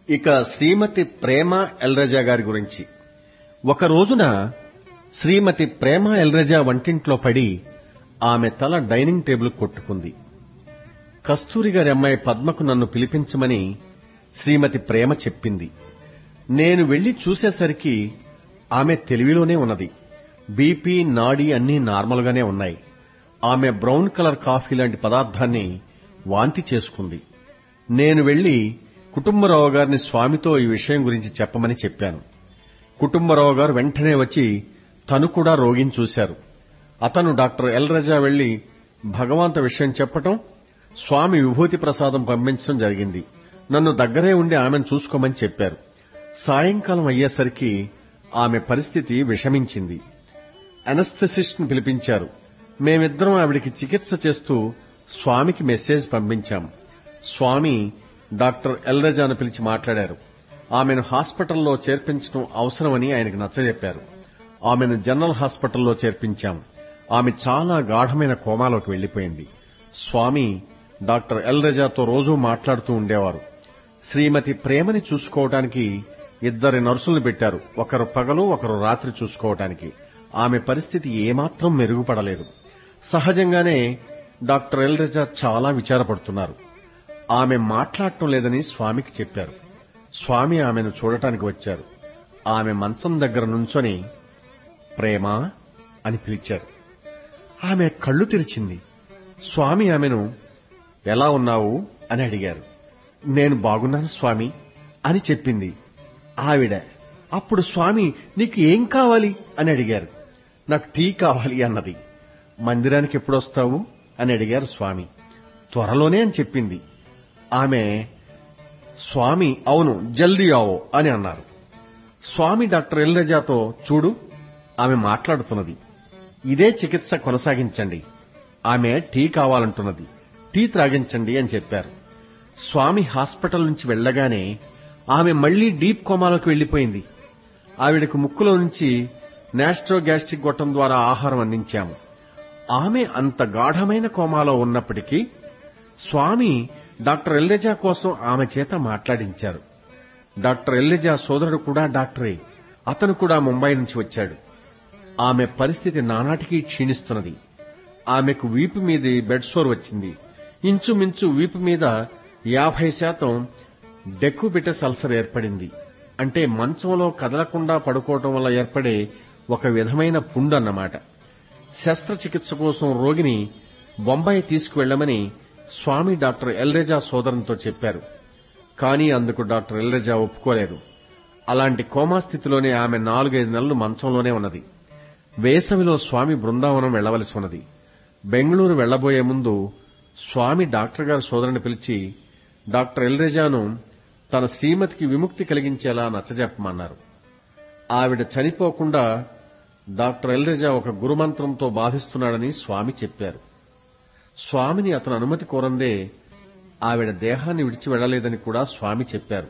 ఇక శ్రీమతి ప్రేమ ఎల్రజా గారి గురించి ఒక రోజున శ్రీమతి ప్రేమ ఎల్రజా వంటింట్లో పడి ఆమె తల డైనింగ్ టేబుల్ కొట్టుకుంది కస్తూరి గారి అమ్మాయి పద్మకు నన్ను పిలిపించమని శ్రీమతి ప్రేమ చెప్పింది నేను వెళ్లి చూసేసరికి ఆమె తెలివిలోనే ఉన్నది బీపీ నాడి అన్నీ నార్మల్గానే ఉన్నాయి ఆమె బ్రౌన్ కలర్ కాఫీ లాంటి పదార్థాన్ని వాంతి చేసుకుంది నేను వెళ్లి కుటుంబరావు గారిని స్వామితో ఈ విషయం గురించి చెప్పమని చెప్పాను కుటుంబరావు గారు వెంటనే వచ్చి తను కూడా రోగిని చూశారు అతను డాక్టర్ ఎల్ రజా వెళ్లి భగవంత విషయం చెప్పటం స్వామి విభూతి ప్రసాదం పంపించడం జరిగింది నన్ను దగ్గరే ఉండి ఆమెను చూసుకోమని చెప్పారు సాయంకాలం అయ్యేసరికి ఆమె పరిస్థితి విషమించింది అనస్థెసిస్ట్ ను పిలిపించారు మేమిద్దరం ఆవిడికి చికిత్స చేస్తూ స్వామికి మెసేజ్ పంపించాం స్వామి డాక్టర్ ఎల్రజాను పిలిచి మాట్లాడారు ఆమెను హాస్పిటల్లో చేర్పించడం అవసరమని ఆయనకు నచ్చజెప్పారు ఆమెను జనరల్ హాస్పిటల్లో చేర్పించాం ఆమె చాలా గాఢమైన కోమాలోకి వెళ్లిపోయింది స్వామి డాక్టర్ ఎల్ రజాతో రోజూ మాట్లాడుతూ ఉండేవారు శ్రీమతి ప్రేమని చూసుకోవటానికి ఇద్దరి నర్సులను పెట్టారు ఒకరు పగలు ఒకరు రాత్రి చూసుకోవటానికి ఆమె పరిస్థితి ఏమాత్రం మెరుగుపడలేదు సహజంగానే డాక్టర్ ఎల్ రజా చాలా విచారపడుతున్నారు ఆమె మాట్లాడటం లేదని స్వామికి చెప్పారు స్వామి ఆమెను చూడటానికి వచ్చారు ఆమె మంచం దగ్గర నుంచొని ప్రేమ అని పిలిచారు ఆమె కళ్ళు తెరిచింది స్వామి ఆమెను ఎలా ఉన్నావు అని అడిగారు నేను బాగున్నాను స్వామి అని చెప్పింది ఆవిడ అప్పుడు స్వామి నీకు ఏం కావాలి అని అడిగారు నాకు టీ కావాలి అన్నది మందిరానికి ఎప్పుడొస్తావు అని అడిగారు స్వామి త్వరలోనే అని చెప్పింది ఆమె స్వామి అవును జల్దీ ఆవో అని అన్నారు స్వామి డాక్టర్ ఎల్రజాతో చూడు ఆమె మాట్లాడుతున్నది ఇదే చికిత్స కొనసాగించండి ఆమె టీ కావాలంటున్నది టీ త్రాగించండి అని చెప్పారు స్వామి హాస్పిటల్ నుంచి వెళ్లగానే ఆమె మళ్లీ డీప్ కోమాలోకి వెళ్లిపోయింది ఆవిడకు ముక్కులో నుంచి నాస్ట్రోగ్యాస్ట్రిక్ గొట్టం ద్వారా ఆహారం అందించాము ఆమె అంత గాఢమైన కోమాలో ఉన్నప్పటికీ స్వామి డాక్టర్ ఎల్లెజా కోసం ఆమె చేత మాట్లాడించారు డాక్టర్ ఎల్లెజా సోదరుడు కూడా డాక్టరే అతను కూడా ముంబై నుంచి వచ్చాడు ఆమె పరిస్థితి నానాటికి క్షీణిస్తున్నది ఆమెకు వీపు మీద బెడ్ సోర్ వచ్చింది ఇంచుమించు వీపు మీద యాభై శాతం డెక్కుబిటస్ అల్సర్ ఏర్పడింది అంటే మంచంలో కదలకుండా పడుకోవటం వల్ల ఏర్పడే ఒక విధమైన పుండు అన్నమాట శస్త్రచికిత్స కోసం రోగిని బొంబాయి తీసుకువెళ్లమని స్వామి డాక్టర్ ఎల్రెజా సోదరునితో చెప్పారు కానీ అందుకు డాక్టర్ ఎల్రెజా ఒప్పుకోలేదు అలాంటి కోమా స్థితిలోనే ఆమె నాలుగైదు నెలలు మంచంలోనే ఉన్నది వేసవిలో స్వామి బృందావనం వెళ్లవలసి ఉన్నది బెంగళూరు వెళ్లబోయే ముందు స్వామి డాక్టర్ గారి సోదరుని పిలిచి డాక్టర్ ఎల్రెజాను తన శ్రీమతికి విముక్తి కలిగించేలా నచ్చజెప్పమన్నారు ఆవిడ చనిపోకుండా డాక్టర్ ఎల్రెజా ఒక గురుమంత్రంతో బాధిస్తున్నాడని స్వామి చెప్పారు స్వామిని అతను అనుమతి కోరందే ఆవిడ దేహాన్ని విడిచి వెళ్లలేదని కూడా స్వామి చెప్పారు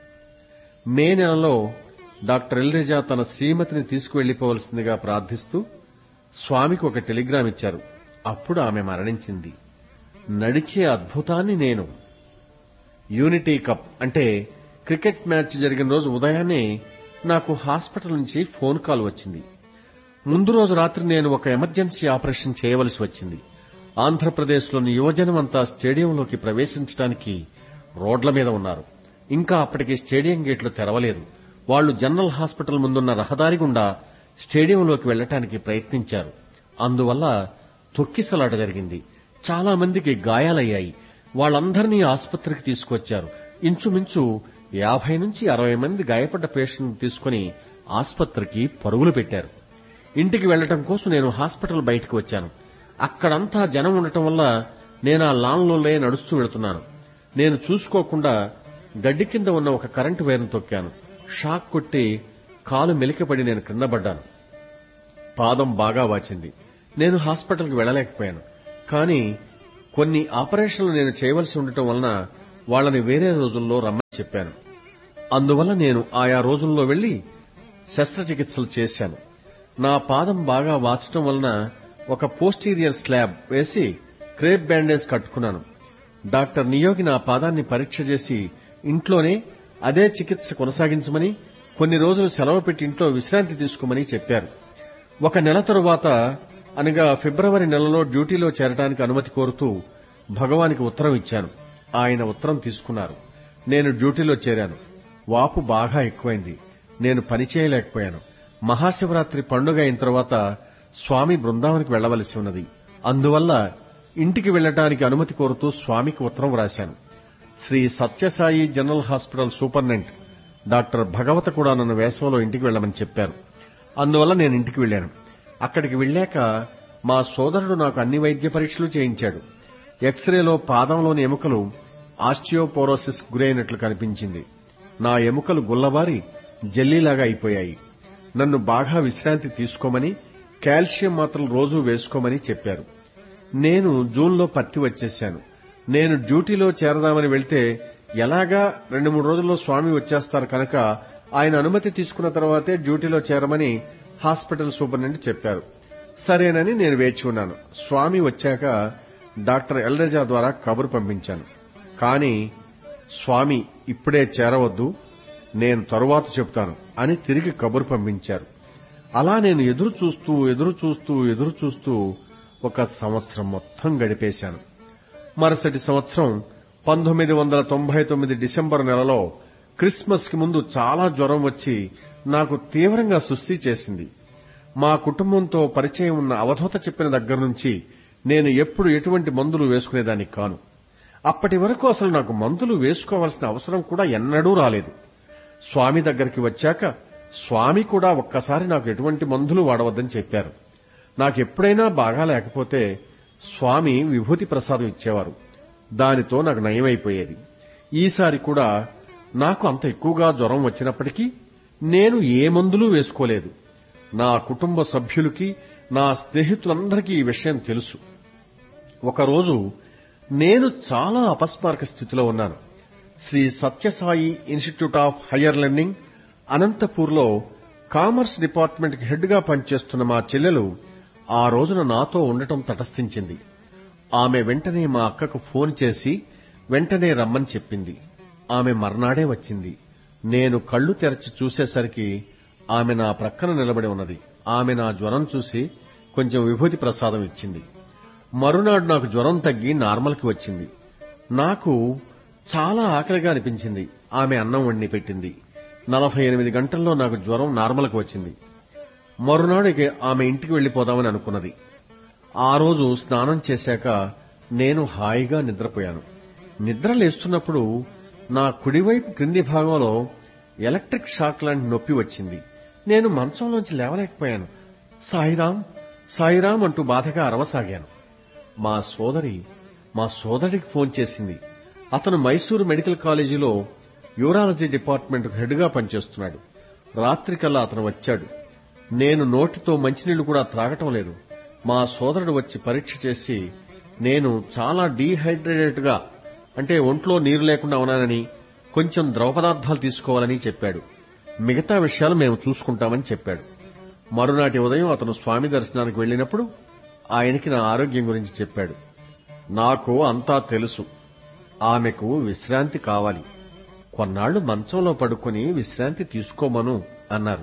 మే నెలలో డాక్టర్ ఎల్రెజా తన శ్రీమతిని తీసుకువెళ్లిపోవలసిందిగా ప్రార్థిస్తూ స్వామికి ఒక టెలిగ్రామ్ ఇచ్చారు అప్పుడు ఆమె మరణించింది నడిచే అద్భుతాన్ని నేను యూనిటీ కప్ అంటే క్రికెట్ మ్యాచ్ జరిగిన రోజు ఉదయాన్నే నాకు హాస్పిటల్ నుంచి ఫోన్ కాల్ వచ్చింది ముందు రోజు రాత్రి నేను ఒక ఎమర్జెన్సీ ఆపరేషన్ చేయవలసి వచ్చింది ఆంధ్రప్రదేశ్లోని యువజనం అంతా స్టేడియంలోకి ప్రవేశించడానికి రోడ్ల మీద ఉన్నారు ఇంకా అప్పటికి స్టేడియం గేట్లు తెరవలేదు వాళ్లు జనరల్ హాస్పిటల్ ముందున్న రహదారి గుండా స్టేడియంలోకి వెళ్లటానికి ప్రయత్నించారు అందువల్ల తొక్కిసలాట జరిగింది చాలా మందికి గాయాలయ్యాయి వాళ్ళందరినీ ఆసుపత్రికి తీసుకొచ్చారు ఇంచుమించు యాభై నుంచి అరవై మంది గాయపడ్డ పేషెంట్ తీసుకుని ఆసుపత్రికి పరుగులు పెట్టారు ఇంటికి వెళ్లటం కోసం నేను హాస్పిటల్ బయటకు వచ్చాను అక్కడంతా జనం ఉండటం వల్ల నేను ఆ లాన్లోనే నడుస్తూ వెళుతున్నాను నేను చూసుకోకుండా గడ్డి కింద ఉన్న ఒక కరెంటు వైర్ను తొక్కాను షాక్ కొట్టి కాలు మెలికపడి నేను క్రింద పడ్డాను పాదం బాగా వాచింది నేను హాస్పిటల్కి వెళ్లలేకపోయాను కానీ కొన్ని ఆపరేషన్లు నేను చేయవలసి ఉండటం వలన వాళ్ళని వేరే రోజుల్లో రమ్మని చెప్పాను అందువల్ల నేను ఆయా రోజుల్లో వెళ్లి శస్త్రచికిత్సలు చేశాను నా పాదం బాగా వాచటం వలన ఒక పోస్టీరియర్ స్లాబ్ వేసి క్రేప్ బ్యాండేజ్ కట్టుకున్నాను డాక్టర్ నియోగి నా పాదాన్ని పరీక్ష చేసి ఇంట్లోనే అదే చికిత్స కొనసాగించమని కొన్ని రోజులు సెలవు పెట్టి ఇంట్లో విశ్రాంతి తీసుకోమని చెప్పారు ఒక నెల తరువాత అనగా ఫిబ్రవరి నెలలో డ్యూటీలో చేరడానికి అనుమతి కోరుతూ భగవానికి ఉత్తరం ఇచ్చాను ఆయన ఉత్తరం తీసుకున్నారు నేను డ్యూటీలో చేరాను వాపు బాగా ఎక్కువైంది నేను పని చేయలేకపోయాను మహాశివరాత్రి పండుగ అయిన తర్వాత స్వామి బృందావనికి వెళ్లవలసి ఉన్నది అందువల్ల ఇంటికి వెళ్లటానికి అనుమతి కోరుతూ స్వామికి ఉత్తరం రాశాను Shri Sathya Sai general hospital superintendent doctor భగవత కూడా నన్ను వేసవలో ఇంటికి వెళ్లమని చెప్పారు అందువల్ల నేను ఇంటికి వెళ్లాను అక్కడికి వెళ్ళాక మా సోదరుడు నాకు అన్ని వైద్య పరీక్షలు చేయించాడు ఎక్స్రేలో పాదంలోని ఎముకలు ఆస్టియోపోరోసిస్ గురైనట్లు కనిపించింది నా ఎముకలు గుల్లబారి జల్లీలాగా అయిపోయాయి నన్ను బాగా విశ్రాంతి తీసుకోమని కాల్షియం మాత్రలు రోజూ వేసుకోమని చెప్పారు నేను జూన్లో పత్తి వచ్చేశాను నేను డ్యూటీలో చేరదామని వెళ్తే ఎలాగా రెండు మూడు రోజుల్లో స్వామి వచ్చేస్తారు కనుక ఆయన అనుమతి తీసుకున్న తర్వాతే డ్యూటీలో చేరమని హాస్పిటల్ సూపరింటెండెంట్ చెప్పారు సరేనని నేను వేచి ఉన్నాను స్వామి వచ్చాక డాక్టర్ ఎల్రజా ద్వారా కబురు పంపించాను కానీ స్వామి ఇప్పుడే చేరవద్దు నేను తరువాత చెప్తాను అని తిరిగి కబురు పంపించారు అలా నేను ఎదురు చూస్తూ ఎదురు చూస్తూ ఎదురు చూస్తూ ఒక సంవత్సరం మొత్తం గడిపేశాను మరుసటి సంవత్సరం పంతొమ్మిది వందల తొంభై తొమ్మిది డిసెంబర్ నెలలో క్రిస్మస్ కి ముందు చాలా జ్వరం వచ్చి నాకు తీవ్రంగా సుస్థి చేసింది మా కుటుంబంతో పరిచయం ఉన్న అవధూత చెప్పిన దగ్గర నుంచి నేను ఎప్పుడు ఎటువంటి మందులు వేసుకునేదాన్ని కాను అప్పటి వరకు అసలు నాకు మందులు వేసుకోవాల్సిన అవసరం కూడా ఎన్నడూ రాలేదు స్వామి దగ్గరికి వచ్చాక స్వామి కూడా ఒక్కసారి నాకు ఎటువంటి మందులు వాడవద్దని చెప్పారు నాకెప్పుడైనా బాగా లేకపోతే స్వామి విభూతి ప్రసాదం ఇచ్చేవారు దానితో నాకు నయమైపోయేది ఈసారి కూడా నాకు అంత ఎక్కువగా జ్వరం వచ్చినప్పటికీ నేను ఏ మందులు వేసుకోలేదు నా కుటుంబ సభ్యులకి నా స్నేహితులందరికీ ఈ విషయం తెలుసు ఒకరోజు నేను చాలా అపస్మారక స్థితిలో ఉన్నాను Shri Sathya Sai institute of higher learning అనంతపూర్లో కామర్స్ డిపార్ట్మెంట్ కి హెడ్ గా పనిచేస్తున్న మా చెల్లెలు ఆ రోజున నాతో ఉండటం తటస్థించింది ఆమె వెంటనే మా అక్కకు ఫోన్ చేసి వెంటనే రమ్మని చెప్పింది ఆమె మర్నాడే వచ్చింది నేను కళ్ళు తెరచి చూసేసరికి ఆమె నా ప్రక్కన నిలబడి ఉన్నది ఆమె నా జ్వరం చూసి కొంచెం విభూతి ప్రసాదం ఇచ్చింది మరునాడు నాకు జ్వరం తగ్గి నార్మల్కి వచ్చింది నాకు చాలా ఆకలిగా అనిపించింది ఆమె అన్నం వండి పెట్టింది నలభై ఎనిమిది గంటల్లో నాకు జ్వరం నార్మల్కి వచ్చింది మరునాడు ఇక ఆమె ఇంటికి వెళ్లిపోదామని అనుకున్నది ఆ రోజు స్నానం చేశాక నేను హాయిగా నిద్రపోయాను నిద్ర లేస్తున్నప్పుడు నా కుడివైపు క్రింది భాగంలో ఎలక్ట్రిక్ షాక్ లాంటి నొప్పి వచ్చింది నేను మంచంలోంచి లేవలేకపోయాను సాయిరాం సాయిరాం అంటూ బాధగా అరవసాగాను మా సోదరి మా సోదరికి ఫోన్ చేసింది అతను మైసూరు మెడికల్ కాలేజీలో యూరాలజీ డిపార్ట్మెంట్ హెడ్ గా పనిచేస్తున్నాడు రాత్రికల్లా అతను వచ్చాడు నేను నోటితో మంచినీళ్లు కూడా త్రాగటం లేదు మా సోదరుడు వచ్చి పరీక్ష చేసి నేను చాలా డీహైడ్రేటెడ్ గా అంటే ఒంట్లో నీరు లేకుండా ఉన్నానని కొంచెం ద్రవ పదార్థాలు తీసుకోవాలని చెప్పాడు మిగతా విషయాలు మేము చూసుకుంటామని చెప్పాడు మరునాటి ఉదయం అతను స్వామి దర్శనానికి వెళ్లినప్పుడు ఆయనకి నా ఆరోగ్యం గురించి చెప్పాడు నాకు అంతా తెలుసు ఆమెకు విశ్రాంతి కావాలి కొన్నాళ్లు మంచంలో పడుకుని విశ్రాంతి తీసుకోమను అన్నారు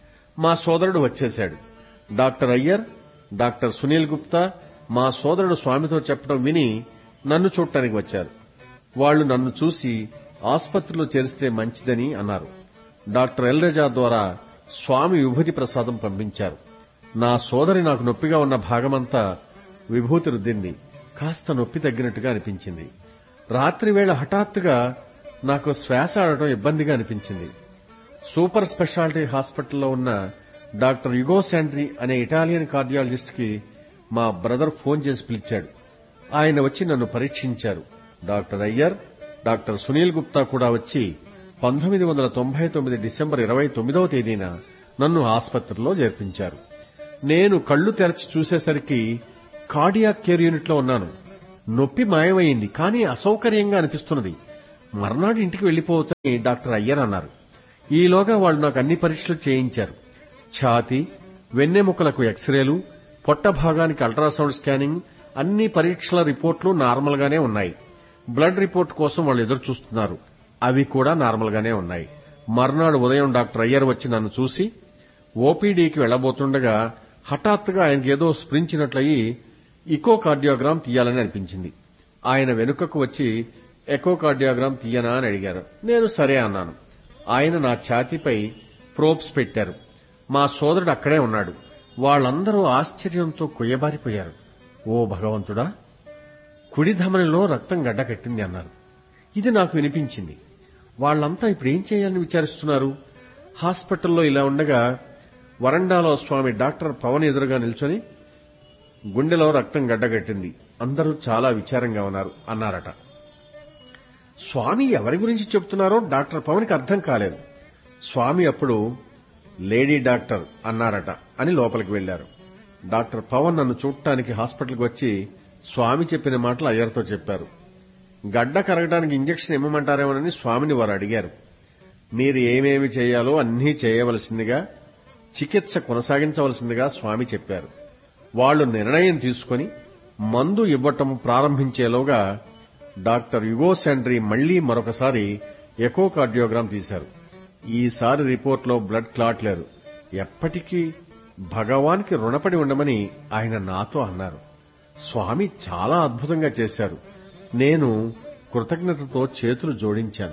మా సోదరుడు వచ్చేశాడు డాక్టర్ అయ్యర్ డాక్టర్ సునీల్ గుప్తా మా సోదరుడు స్వామితో చెప్పడం విని నన్ను చూడటానికి వచ్చారు వాళ్లు నన్ను చూసి ఆసుపత్రిలో చేరిస్తే మంచిదని అన్నారు డాక్టర్ ఎల్రెజా ద్వారా స్వామి విభూతి ప్రసాదం పంపించారు నా సోదరి నాకు నొప్పిగా ఉన్న భాగమంతా విభూతి రుద్దింది కాస్త నొప్పి తగ్గినట్టుగా అనిపించింది రాత్రి వేళ హఠాత్తుగా నాకు శ్వాస ఆడటం ఇబ్బందిగా అనిపించింది సూపర్ స్పెషాలిటీ హాస్పిటల్లో ఉన్న డాక్టర్ యుగో శాండ్రీ అనే ఇటాలియన్ కార్డియాలజిస్ట్ కి మా బ్రదర్ ఫోన్ చేసి పిలిచాడు ఆయన వచ్చి నన్ను పరీక్షించారు డాక్టర్ అయ్యర్ డాక్టర్ సునీల్ గుప్తా కూడా వచ్చి పంతొమ్మిది వందల తొంభై తొమ్మిది డిసెంబర్ ఇరవై తొమ్మిదవ తేదీన నన్ను ఆసుపత్రిలో చేర్పించారు నేను కళ్లు తెరచి చూసేసరికి కార్డియాక్ కేర్ యూనిట్లో ఉన్నాను నొప్పి మాయమైంది కానీ అసౌకర్యంగా అనిపిస్తున్నది మర్నాడు ఇంటికి వెళ్లిపోవచ్చని డాక్టర్ అయ్యర్ అన్నారు ఈలోగా వాళ్ళు నాకు అన్ని పరీక్షలు చేయించారు ఛాతీ వెన్నెముకలకు ఎక్స్రేలు పొట్ట భాగానికి అల్ట్రాసౌండ్ స్కానింగ్ అన్ని పరీక్షల రిపోర్ట్లు నార్మల్ గానే ఉన్నాయి బ్లడ్ రిపోర్ట్ కోసం వాళ్ళు ఎదురు చూస్తున్నారు అవి కూడా నార్మల్ గానే ఉన్నాయి మర్నాడు ఉదయం డాక్టర్ అయ్యర్ వచ్చి నన్ను చూసి ఓపీడీకి వెళ్లబోతుండగా హఠాత్తుగా ఆయనకి ఏదో స్ప్రించినట్లయి ఇకో కార్డియోగ్రామ్ తీయాలని అనిపించింది ఆయన వెనుకకు వచ్చి ఎకో కార్డియోగ్రామ్ తీయనా అని అడిగారు నేను సరే అన్నాను ఆయన నా ఛాతీపై ప్రోబ్స్ పెట్టారు మా సోదరుడు అక్కడే ఉన్నాడు వాళ్ళందరూ ఆశ్చర్యంతో కొయ్యబారిపోయారు ఓ భగవంతుడా కుడి ధమనిలో రక్తం గడ్డకట్టింది అన్నారు ఇది నాకు వినిపించింది వాళ్ళంతా ఇప్పుడు ఏం చేయాలని విచారిస్తున్నారు హాస్పిటల్లో ఇలా ఉండగా వరండాలో స్వామి డాక్టర్ పవన్ ఎదురుగా నిల్చొని గుండెలో రక్తం గడ్డగట్టింది అందరూ చాలా విచారంగా ఉన్నారు అన్నారట స్వామి ఎవరి గురించి చెప్తున్నారో డాక్టర్ పవన్కి అర్థం కాలేదు స్వామి అప్పుడు లేడీ డాక్టర్ అన్నారట అని లోపలికి వెళ్లారు డాక్టర్ పవన్ నన్ను చూడటానికి హాస్పిటల్కి వచ్చి స్వామి చెప్పిన మాటలు అయ్యర్తో చెప్పారు గడ్డ కరగడానికి ఇంజెక్షన్ ఇవ్వమంటారేమోనని స్వామిని వారు అడిగారు మీరు ఏమేమి చేయాలో అన్నీ చేయవలసిందిగా చికిత్స కొనసాగించవలసిందిగా స్వామి చెప్పారు వాళ్లు నిర్ణయం తీసుకుని మందు ఇవ్వటం ప్రారంభించేలోగా డాక్టర్ యుగో సెండ్రీ మళ్లీ మరొకసారి ఎకో కార్డియోగ్రామ్ తీశారు ఈసారి రిపోర్ట్లో బ్లడ్ క్లాట్ లేదు ఎప్పటికీ భగవాన్కి రుణపడి ఉండమని ఆయన నాతో అన్నారు స్వామి చాలా అద్భుతంగా చేశారు నేను కృతజ్ఞతతో చేతులు జోడించాను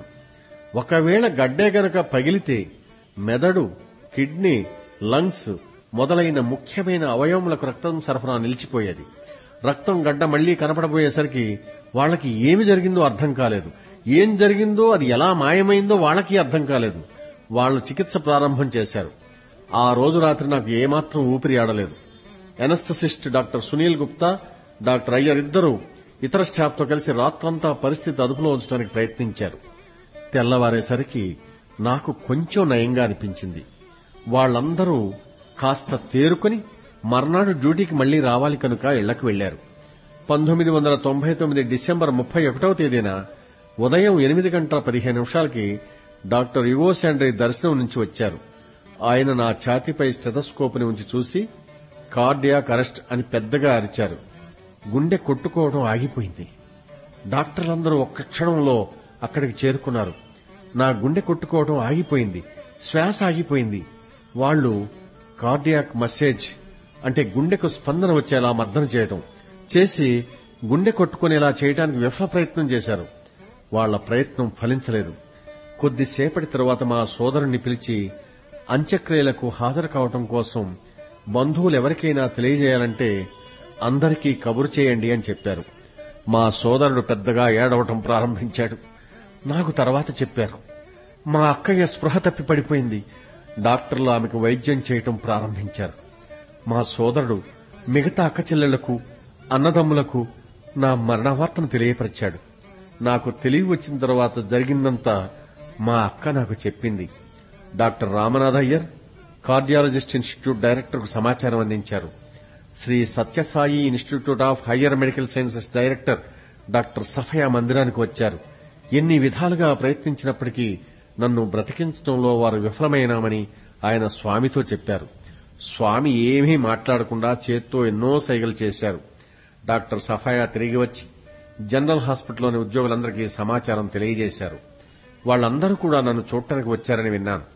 ఒకవేళ గడ్డే గనక పగిలితే మెదడు కిడ్నీ లంగ్స్ మొదలైన ముఖ్యమైన అవయవములకు రక్తం సరఫరా నిలిచిపోయేది రక్తం గడ్డ మళ్లీ కనపడబోయేసరికి వాళ్ళకి ఏమి జరిగిందో అర్థం కాలేదు ఏం జరిగిందో అది ఎలా మాయమైందో వాళ్ళకి అర్థం కాలేదు వాళ్ళు చికిత్స ప్రారంభం చేశారు ఆ రోజు రాత్రి నాకు ఏమాత్రం ఊపిరి ఆడలేదు anaesthetist doctor Sunil Gupta doctor Iyer ఇద్దరూ ఇతర స్టాఫ్తో కలిసి రాత్రంతా పరిస్థితి అదుపులో ఉంచడానికి ప్రయత్నించారు తెల్లవారేసరికి నాకు కొంచెం నయంగా అనిపించింది వాళ్ళందరూ కాస్త తేరుకొని మర్నాడు డ్యూటీకి మళ్లీ రావాలి కనుక ఇళ్లకు వెళ్లారు పంతొమ్మిది వందల తొంభై తొమ్మిది డిసెంబర్ ముప్పై ఒకటవ తేదీన ఉదయం ఎనిమిది గంటల పదిహేను నిమిషాలకి డాక్టర్ యుగో శాండ్రీ దర్శనం నుంచి వచ్చారు ఆయన నా ఛాతీపై స్టెథస్కోప్ని ఉంచి చూసి కార్డియాక్ అరెస్ట్ అని పెద్దగా అరిచారు గుండె కొట్టుకోవడం ఆగిపోయింది డాక్టర్లందరూ ఒక్క క్షణంలో అక్కడికి చేరుకున్నారు నా గుండె కొట్టుకోవడం ఆగిపోయింది శ్వాస ఆగిపోయింది వాళ్ళు కార్డియాక్ మసేజ్ అంటే గుండెకు స్పందన వచ్చేలా మర్దన చేయడం చేసి గుండె కొట్టుకునేలా చేయడానికి విఫల ప్రయత్నం చేశారు వాళ్ల ప్రయత్నం ఫలించలేదు కొద్దిసేపటి తరువాత మా సోదరుణ్ణి పిలిచి అంత్యక్రియలకు హాజరు కావటం కోసం బంధువులు ఎవరికైనా తెలియజేయాలంటే అందరికీ కబురు చేయండి అని చెప్పారు మా సోదరుడు పెద్దగా ఏడవటం ప్రారంభించాడు నాకు తర్వాత చెప్పారు మా అక్కయ్య స్పృహ తప్పి పడిపోయింది డాక్టర్లు ఆమెకు వైద్యం చేయటం ప్రారంభించారు మా సోదరుడు మిగతా అక్క చెల్లెళ్లకు అన్నదమ్ములకు నా మరణ వార్తను తెలియపరిచాడు నాకు తెలివి వచ్చిన తర్వాత జరిగిందంతా మా అక్క నాకు చెప్పింది doctor Ramnath Iyer cardiologist institute డైరెక్టర్కు సమాచారం అందించారు Shri Sathya Sai institute of higher medical sciences director doctor సఫయా మందిరానికి వచ్చారు ఎన్ని విధాలుగా ప్రయత్నించినప్పటికీ నన్ను బ్రతికించడంలో వారు విఫలమైనామని ఆయన స్వామితో చెప్పారు స్వామి ఏమీ మాట్లాడకుండా చేత్తో ఎన్నో సైగలు చేశారు డాక్టర్ సఫాయా తిరిగి వచ్చి జనరల్ హాస్పిటల్లోని ఉద్యోగులందరికీ సమాచారం తెలియజేశారు వాళ్ళందరూ కూడా నన్ను చూడటానికి వచ్చారని విన్నాను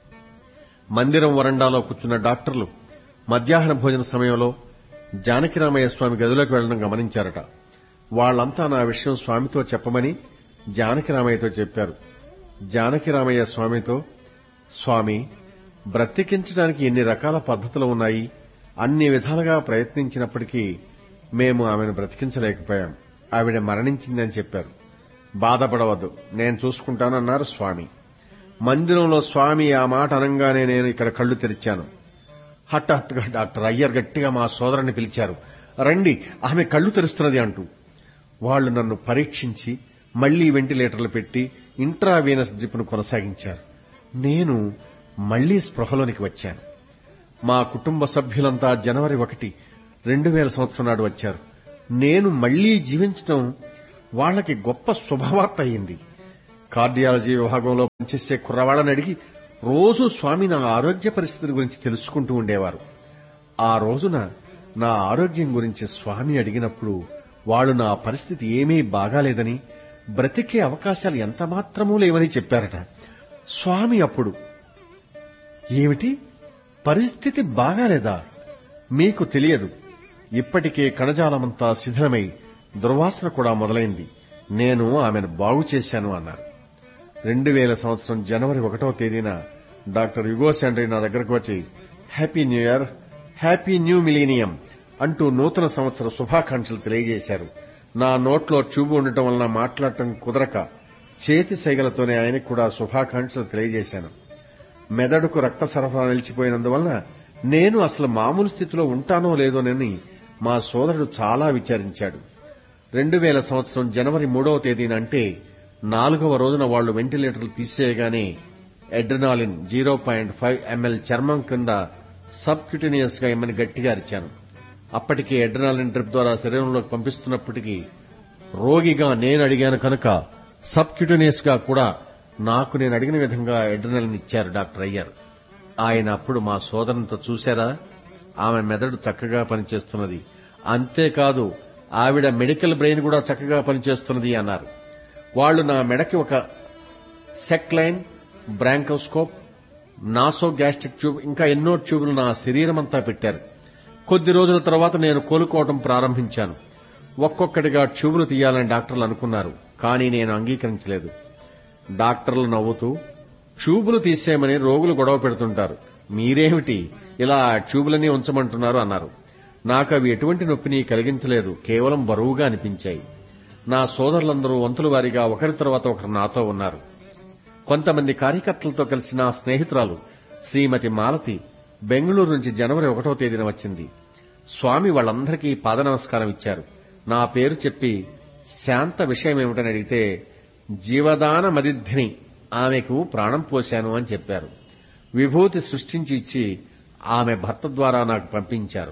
మందిరం వరండాలో కూర్చున్న డాక్టర్లు మధ్యాహ్న భోజన సమయంలో జానకిరామయ్య స్వామి గదిలోకి వెళ్లడం గమనించారట వాళ్లంతా నా విషయం స్వామితో చెప్పమని జానకిరామయ్యతో చెప్పారు జానకిరామయ్య స్వామితో స్వామి బ్రతికించడానికి ఎన్ని రకాల పద్ధతులు ఉన్నాయి అన్ని విధాలుగా ప్రయత్నించినప్పటికీ మేము ఆమెను బ్రతికించలేకపోయాం ఆవిడ మరణించిందని చెప్పారు బాధపడవద్దు నేను చూసుకుంటానన్నారు స్వామి మందిరంలో స్వామి ఆ మాట అనంగానే నేను ఇక్కడ కళ్లు తెరిచాను హఠాత్తుగా డాక్టర్ అయ్యర్ గట్టిగా మా సోదరుని పిలిచారు రండి ఆమె కళ్లు తెరుస్తున్నది అంటూ వాళ్లు నన్ను పరీక్షించి మళ్లీ వెంటిలేటర్లు పెట్టి ఇంట్రావీనస్ డ్రిప్ను కొనసాగించారు నేను మళ్లీ స్పృహలోనికి వచ్చాను మా కుటుంబ సభ్యులంతా జనవరి ఒకటి రెండు వేల సంవత్సరం నాడు వచ్చారు నేను మళ్లీ జీవించడం వాళ్లకి గొప్ప శుభవార్త అయింది కార్డియాలజీ విభాగంలో పనిచేసే కుర్రవాళ్ళని అడిగి రోజు స్వామి నా ఆరోగ్య పరిస్థితిని గురించి తెలుసుకుంటూ ఉండేవారు ఆ రోజున నా ఆరోగ్యం గురించి స్వామి అడిగినప్పుడు వాళ్లు నా పరిస్థితి ఏమీ బాగాలేదని బ్రతికే అవకాశాలు ఎంత మాత్రమూ లేవని చెప్పారట స్వామి అప్పుడు ఏమిటి పరిస్థితి బాగాలేదా మీకు తెలియదు ఇప్పటికే కణజాలమంతా శిథిలమై దుర్వాసన కూడా మొదలైంది నేను ఆమెను బాగు చేశాను అన్నారు రెండు వేల సంవత్సరం జనవరి ఒకటవ తేదీన డాక్టర్ యుగో శాండ్రీ నా దగ్గరకు వచ్చి happy new year happy new millennium అంటూ నూతన సంవత్సర శుభాకాంక్షలు తెలియజేశారు నా నోట్లో ట్యూబ్ ఉండటం వలన మాట్లాడటం కుదరక చేతి సైగలతోనే ఆయనకు కూడా శుభాకాంక్షలు తెలియజేశాను మెదడుకు రక్త సరఫరా నిలిచిపోయినందువలన నేను అసలు మామూలు స్థితిలో ఉంటానో లేదోనని మా సోదరుడు చాలా విచారించాడు రెండు వేల సంవత్సరం జనవరి మూడవ తేదీన అంటే నాలుగవ రోజున వాళ్లు వెంటిలేటర్లు తీసేయగానే adrenaline zero point five ML చర్మం క్రింద సబ్ క్యూటినియస్ గా ఇమ్మని గట్టిగా అరిచాను అప్పటికే ఎడ్రనాలిన్ డ్రిప్ ద్వారా శరీరంలోకి పంపిస్తున్నప్పటికీ రోగిగా నేను అడిగాను కనుక సబ్ క్యూటినియస్ గా కూడా నాకు నేను అడిగిన విధంగా ఎడ్రనాలిన్ ఇచ్చారు డాక్టర్ అయ్యారు ఆయన అప్పుడు మా సోదరునితో చూశారా ఆమె మెదడు చక్కగా పనిచేస్తున్నది అంతేకాదు ఆవిడ మెడికల్ బ్రెయిన్ కూడా చక్కగా పనిచేస్తున్నది అన్నారు వాళ్లు నా మెడకి ఒక సెక్లైన్ బ్రాంకోస్కోప్ నాసో గ్యాస్ట్రిక్ ట్యూబ్ ఇంకా ఎన్నో ట్యూబులు నా శరీరమంతా పెట్టారు కొద్ది రోజుల తర్వాత నేను కోలుకోవటం ప్రారంభించాను ఒక్కొక్కటిగా ట్యూబులు తీయాలని డాక్టర్లు అనుకున్నారు కానీ నేను అంగీకరించలేదు డాక్టర్లు నవ్వుతూ ట్యూబులు తీసేయమని రోగులు గొడవ పెడుతుంటారు మీరేమిటి ఇలా ట్యూబులన్నీ ఉంచమంటున్నారు అన్నారు నాకు అవి ఎటువంటి నొప్పిని కలిగించలేదు కేవలం బరువుగా అనిపించాయి నా సోదరులందరూ వంతుల వారీగా ఒకరి తర్వాత ఒకరు నాతో ఉన్నారు కొంతమంది కార్యకర్తలతో కలిసి నా స్నేహితురాలు శ్రీమతి మాలతి బెంగళూరు నుంచి జనవరి ఒకటో తేదీన వచ్చింది స్వామి వాళ్ళందరికీ పాద నమస్కారం ఇచ్చారు నా పేరు చెప్పి శాంత విషయం ఏమిటని అడిగితే జీవదాన మదిధ్ని ఆమెకు ప్రాణం పోశాను అని చెప్పారు విభూతి సృష్టించి ఇచ్చి ఆమె భర్త ద్వారా నాకు పంపించారు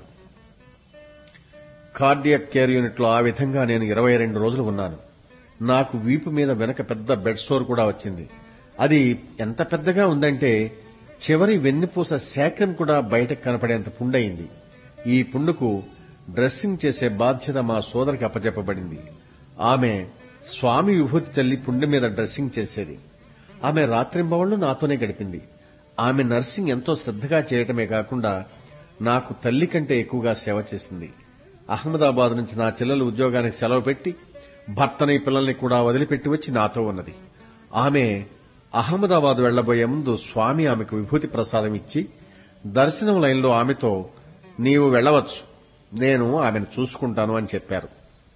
కార్డియక్ కేర్ యూనిట్లో ఆ విధంగా నేను ఇరవై రెండు రోజులు ఉన్నాను నాకు వీపు మీద వెనక పెద్ద బెడ్ సోర్ కూడా వచ్చింది అది ఎంత పెద్దగా ఉందంటే చివరి వెన్నుపూస శాఖం కూడా బయటకు కనపడేంత పుండయింది ఈ పుండుకు డ్రెస్సింగ్ చేసే బాధ్యత మా సోదరికి అప్పచెప్పబడింది ఆమె స్వామి విభూతి చల్లి పుండు మీద డ్రెస్సింగ్ చేసేది ఆమె రాత్రింబవళ్లు నాతోనే గడిపింది ఆమె నర్సింగ్ ఎంతో శ్రద్ధగా చేయటమే కాకుండా నాకు తల్లి కంటే ఎక్కువగా సేవ చేసింది అహ్మదాబాద్ నుంచి నా చెల్లెలు ఉద్యోగానికి సెలవు పెట్టి భర్తని పిల్లల్ని కూడా వదిలిపెట్టి వచ్చి నాతో ఉన్నది ఆమె అహ్మదాబాద్ వెళ్లబోయే ముందు స్వామి ఆమెకు విభూతి ప్రసాదం ఇచ్చి దర్శనం లైన్లో ఆమెతో నీవు వెళ్లవచ్చు నేను ఆమెను చూసుకుంటాను అని చెప్పారు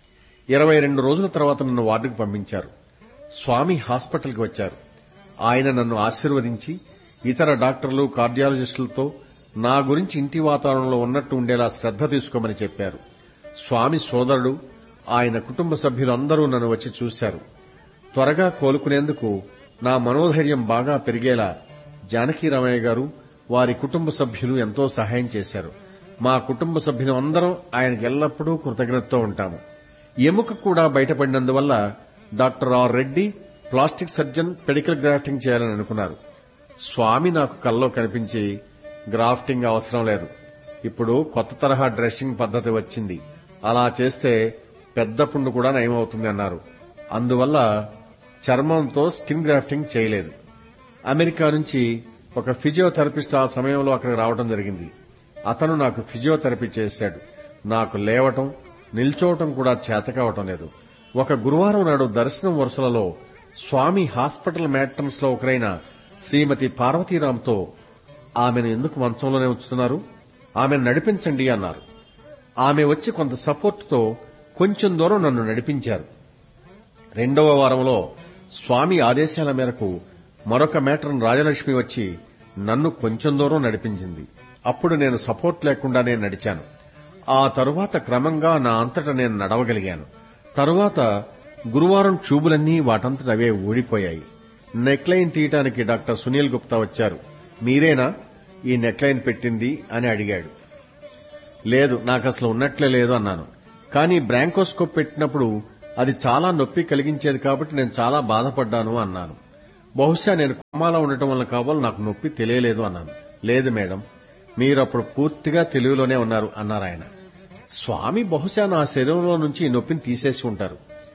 ఇరవై రెండు రోజుల తర్వాత నన్ను వార్డుకు పంపించారు స్వామి హాస్పిటల్కి వచ్చారు ఆయన నన్ను ఆశీర్వదించి ఇతర డాక్టర్లు కార్డియాలజిస్టులతో నా గురించి ఇంటి వాతావరణంలో ఉన్నట్టు ఉండేలా శ్రద్ధ తీసుకోమని చెప్పారు స్వామి సోదరుడు ఆయన కుటుంబ సభ్యులందరూ నన్ను వచ్చి చూశారు త్వరగా కోలుకునేందుకు నా మనోధైర్యం బాగా పెరిగేలా జానకీరామయ్య గారు వారి కుటుంబ సభ్యులు ఎంతో సహాయం చేశారు మా కుటుంబ సభ్యులు అందరం ఆయనకి ఎల్లప్పుడూ కృతజ్ఞతతో ఉంటాము ఎముక కూడా బయటపడినందువల్ల doctor R Reddy plastic surgeon pedicle grafting చేయాలని అనుకున్నారు స్వామి నాకు కల్లో కనిపించి గ్రాఫ్టింగ్ అవసరం లేదు ఇప్పుడు కొత్త తరహా డ్రెస్సింగ్ పద్ధతి వచ్చింది అలా చేస్తే పెద్ద పుండు కూడా నయమవుతుంది అన్నారు అందువల్ల చర్మంతో స్కిన్ గ్రాఫ్టింగ్ చేయలేదు అమెరికా నుంచి ఒక ఫిజియోథెరపిస్ట్ ఆ సమయంలో అక్కడికి రావడం జరిగింది అతను నాకు ఫిజియోథెరపీ చేశాడు నాకు లేవటం నిల్చోవటం కూడా చేత కావటం లేదు ఒక గురువారం నాడు దర్శనం వరుసలలో స్వామి హాస్పిటల్ మ్యాట్రన్స్ లో ఒకరైన శ్రీమతి పార్వతీరామ్తో ఆమెను ఎందుకు మంచంలోనే ఉంచుతున్నారు ఆమెను నడిపించండి అన్నారు ఆమె వచ్చి కొంత సపోర్ట్తో కొంచెం దూరం నన్ను నడిపించారు రెండవ వారంలో స్వామి ఆదేశాల మేరకు మరొక మేట్రన్ రాజలక్ష్మి వచ్చి నన్ను కొంచెం దూరం నడిపించింది అప్పుడు నేను సపోర్ట్ లేకుండానే నడిచాను ఆ తరువాత క్రమంగా నా అంతట నేను నడవగలిగాను తరువాత గురువారం ట్యూబులన్నీ వాటంతట అవే ఊడిపోయాయి నెక్లైన్ తీయటానికి డాక్టర్ సునీల్ గుప్తా వచ్చారు మీరేనా ఈ నెక్లైన్ పెట్టింది అని అడిగాడు లేదు నాకు అసలు ఉన్నట్లే లేదు అన్నాను కానీ బ్రాంకోస్కోప్ పెట్టినప్పుడు అది చాలా నొప్పి కలిగించేది కాబట్టి నేను చాలా బాధపడ్డాను అన్నాను బహుశా నేను కోమాలో ఉండటం వల్ల కావాలి నాకు నొప్పి తెలియలేదు అన్నాను లేదు మేడం మీరు అప్పుడు పూర్తిగా తెలివిలోనే ఉన్నారు అన్నారు ఆయన స్వామి బహుశా నా శరీరంలో నుంచి ఈ నొప్పిని తీసేసి ఉంటారు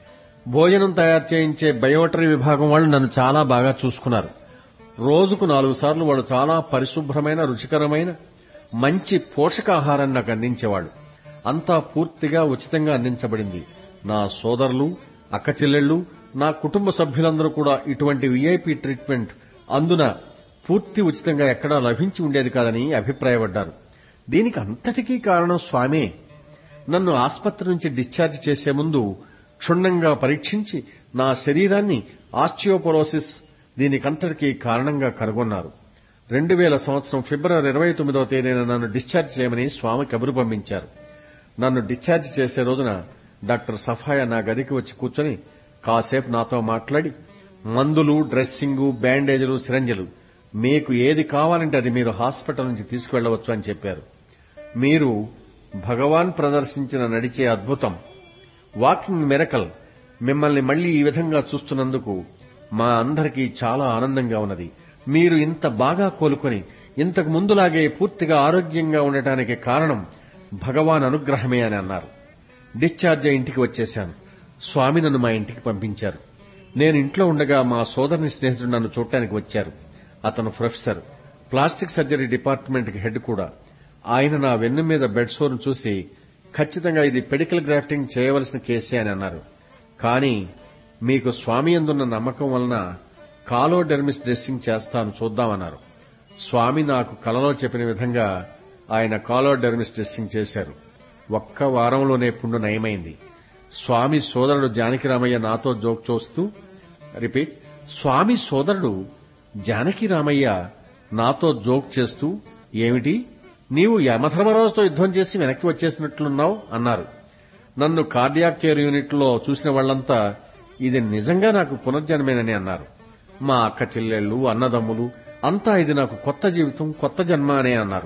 భోజనం తయారు చేయించే బయోటరీ విభాగం వాళ్ళు నన్ను చాలా బాగా చూసుకున్నారు రోజుకు నాలుగు సార్లు వాళ్ళు చాలా పరిశుభ్రమైన రుచికరమైన మంచి పోషకాహారాన్ని నాకు అందించేవాళ్ళు అంతా పూర్తిగా ఉచితంగా అందించబడింది నా సోదరులు అక్క చెల్లెళ్ళు నా కుటుంబ సభ్యులందరూ కూడా ఇటువంటి విఐపి ట్రీట్మెంట్ అందున పూర్తి ఉచితంగా ఎక్కడా లభించి ఉండేది కాదని అభిప్రాయపడ్డారు దీనికి అంతటికీ కారణం స్వామే నన్ను ఆస్పత్రి నుంచి డిశ్చార్జ్ చేసే ముందు క్షుణ్ణంగా పరీక్షించి నా శరీరాన్ని ఆస్టియోపొరోసిస్ దీనికంతటికీ కారణంగా కనుగొన్నారు రెండు వేల సంవత్సరం ఫిబ్రవరి ఇరవై తొమ్మిదవ తేదీన నన్ను డిశ్చార్జ్ చేయమని స్వామి కబురు పంపించారు నన్ను డిశ్చార్జ్ చేసే రోజున డాక్టర్ సఫాయ నా గదికి వచ్చి కూర్చొని కాసేపు నాతో మాట్లాడి మందులు డ్రెస్సింగు బ్యాండేజీలు సిరంజలు మీకు ఏది కావాలంటే అది మీరు హాస్పిటల్ నుంచి తీసుకువెళ్లవచ్చు అని చెప్పారు మీరు భగవాన్ ప్రదర్శించిన నడిచే అద్భుతం వాకింగ్ మెరకల్ మిమ్మల్ని మళ్లీ ఈ విధంగా చూస్తున్నందుకు మా అందరికీ చాలా ఆనందంగా ఉన్నది మీరు ఇంత బాగా కోలుకొని ఇంతకు ముందులాగే పూర్తిగా ఆరోగ్యంగా ఉండటానికి కారణం భగవాన్ అనుగ్రహమే అని అన్నారు డిశ్చార్జ్ అయి ఇంటికి వచ్చేశాను స్వామి నన్ను మా ఇంటికి పంపించారు నేను ఇంట్లో ఉండగా మా సోదరుని స్నేహితుడు నన్ను చూడటానికి వచ్చారు అతను ప్రొఫెసర్ ప్లాస్టిక్ సర్జరీ డిపార్ట్మెంట్కి హెడ్ కూడా ఆయన నా వెన్ను మీద బెడ్ సోర్ను చూసి ఖచ్చితంగా ఇది పెడికల్ గ్రాఫ్టింగ్ చేయవలసిన కేసే అని అన్నారు కానీ మీకు స్వామి అందున్న నమ్మకం వలన కాలోడెర్మిస్ డ్రెస్సింగ్ చేస్తాను చూద్దామన్నారు స్వామి నాకు కలలో చెప్పిన విధంగా ఆయన కాలోడెర్మిస్ డ్రెస్సింగ్ చేశారు ఒక్క వారంలోనే పుండు నయమైంది స్వామి సోదరుడు జానకిరామయ్య నాతో జోక్ చూస్తూ రిపీట్ స్వామి సోదరుడు జానకిరామయ్య నాతో జోక్ చేస్తూ ఏమిటి నీవు యమధర్మరాజుతో యుద్ధం చేసి వెనక్కి వచ్చేసినట్లున్నావు అన్నారు నన్ను కార్డియాక్ కేర్ యూనిట్లో చూసిన వాళ్లంతా ఇది నిజంగా నాకు పునర్జన్మేనని అన్నారు మా అక్క చెల్లెళ్ళు అన్నదమ్ములు అంతా ఇది నాకు కొత్త జీవితం కొత్త జన్మ అనే అన్నారు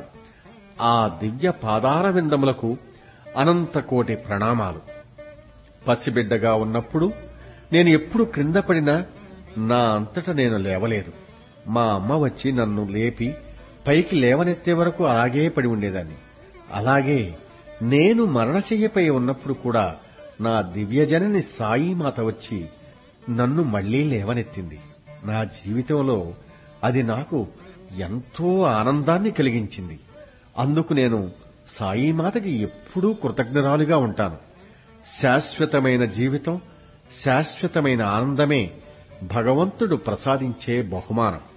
ఆ దివ్య పాదార విందములకు అనంత కోటి ప్రణామాలు పసిబిడ్డగా ఉన్నప్పుడు నేను ఎప్పుడు క్రింద పడినా నా అంతట నేను లేవలేదు మా అమ్మ వచ్చి నన్ను లేపి పైకి లేవనెత్తే వరకు అలాగే పడి ఉండేదాన్ని అలాగే నేను మరణశయ్యపై ఉన్నప్పుడు కూడా నా దివ్యజనని సాయిమాత వచ్చి నన్ను మళ్లీ లేవనెత్తింది నా జీవితంలో అది నాకు ఎంతో ఆనందాన్ని కలిగించింది అందుకు నేను సాయిమాతకి ఎప్పుడూ కృతజ్ఞరాలుగా ఉంటాను శాశ్వతమైన జీవితం శాశ్వతమైన ఆనందమే భగవంతుడు ప్రసాదించే బహుమానం